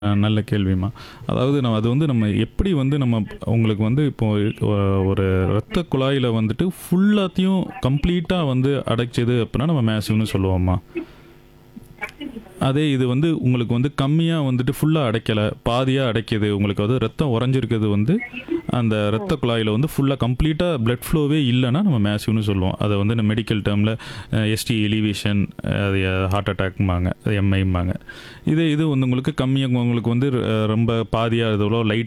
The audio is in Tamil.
அ நல்ல கேள்விம்மா. அதாவது நம்ம அது வந்து நம்ம எப்படி வந்து நம்ம உங்களுக்கு வந்து இப்போ ஒ ஒரு ரத்த குழாயில வந்துட்டு ஃபுல்லாத்தையும் கம்ப்ளீட்டா வந்து அடைச்சது அப்புட்னா நம்ம மேசிவ்ன்னு சொல்லுவோம்மா. அதே இது வந்து உங்களுக்கு வந்து கம்மியா வந்துட்டு ஃபுல்லா அடைக்கல, பாதியா அடைக்குது. உங்களுக்கு வந்து ரத்தம் உறைஞ்சிருக்கிறது வந்து அந்த ரத்த குழாயில வந்து ஃபுல்லா கம்ப்ளீட்டா பிளட் ஃப்ளோவே இல்லன்னா நம்ம மேசிவ்ன்னு சொல்லுவோம். அத வந்து இந்த மெடிக்கல் டெர்ம்ல அ எஸ்டி எலிவேஷன் அது ஹார்ட் அட்டாக்ம்பாங்க. எம்ஐம்பாங்க. இதே இது வந்து உங்களுக்கு கம்மியா உங்களுக்கு வந்து அ ரொம்ப பாதியா எவ்வளோ லைட்